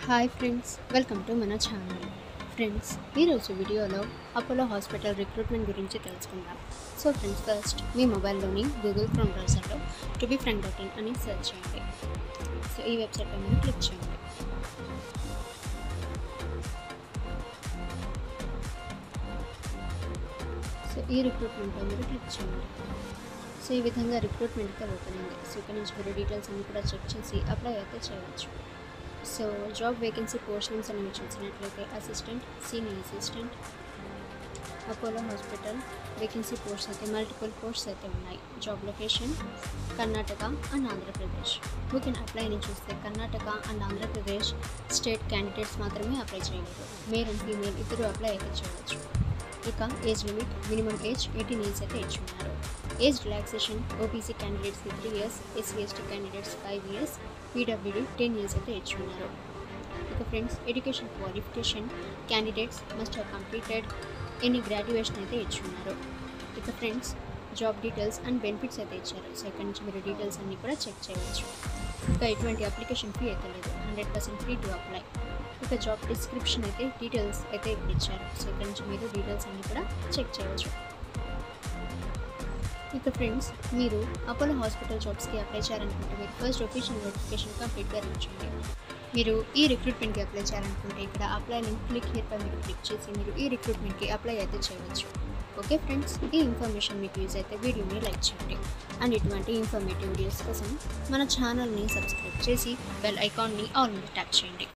hi friends welcome to మన channel friends ఈరోజు వీడియోలో అపోలో హాస్పిటల్ రిక్రూట్మెంట్ గురించి తెలుసుకుందాం సో ఫ్రెండ్స్ ఫస్ట్ మీ మొబైల్లోని గూగుల్ క్రోమ్ బ్రౌజర్లో to be friend dot in అని సెర్చ్ చేయండి సో ఈ వెబ్సైట్ మీద క్లిక్ చేయండి సో ఈ రిక్రూట్మెంట్లో మీరు క్లిక్ చేయండి సో ఈ విధంగా రిక్రూట్మెంట్గా ఓపెన్ అయింది సో ఇక్కడ నుంచి మీరు డీటెయిల్స్ అన్ని కూడా చెక్ చేసి అప్లై అయితే చేయవచ్చు సో జాబ్ వేకెన్సీ పోస్టింగ్స్ అనేవి చూసినట్లయితే assistant senior assistant Apollo hospital vacancy posts అయితే మల్టిపుల్ పోస్ట్స్ అయితే ఉన్నాయి job location Karnataka and Andhra Pradesh we can apply అని చూస్తే Karnataka and Andhra Pradesh state candidates మాత్రమే అప్లై చేయలేదు మేల్ అండ్ ఫీమేల్ ఇద్దరు అప్లై అయితే చేయవచ్చు ఇక age limit minimum age eighteen years అయితే ఇచ్చున్నారు ఏజ్ రిలాక్సేషన్ ఓబీసీ క్యాండిడేట్స్కి three years SC ST candidates five years PWD ten years అయితే ఇచ్చున్నారు ఇక friends education qualification candidates must have completed any graduation అయితే ఇచ్చున్నారు ఇక friends job details and benefits అయితే ఇచ్చారు సో ఇక్కడ నుంచి మీరు డీటెయిల్స్ అన్నీ కూడా చెక్ చేయవచ్చు ఇక ఎటువంటి అప్లికేషన్ ఫీ అయితే లేదు hundred percent free to apply ఇక జాబ్ డిస్క్రిప్షన్ అయితే డీటెయిల్స్ అయితే ఇక్కడ ఇచ్చారు సో ఇక్కడ నుంచి మీరు డీటెయిల్స్ అన్నీ కూడా చెక్ చేయవచ్చు ఇక ఫ్రెండ్స్ మీరు అపోలో హాస్పిటల్ జాబ్స్కి అప్లై చేయాలనుకుంటే మీరు ఫస్ట్ ఒఫీషియల్ నోటిఫికేషన్ కంప్లీట్గా రీచ్ చేయండి మీరు ఈ రిక్రూట్మెంట్కి అప్లై చేయాలనుకుంటే ఇక్కడ అప్లై లింక్ క్లిక్ హియర్ పై మీరు క్లిక్ చేసి మీరు ఈ రిక్రూట్మెంట్కి అప్లై అయితే చేయవచ్చు ఓకే ఫ్రెండ్స్ ఈ ఇన్ఫర్మేషన్ మీకు యూజ్ అయితే వీడియోని లైక్ చేయండి అండ్ ఇటువంటి ఇన్ఫర్మేటివ్ వీడియోస్ కోసం మన ఛానల్ని సబ్స్క్రైబ్ చేసి బెల్ ఐకాన్ని ఆల్ మీద ట్యాప్ చేయండి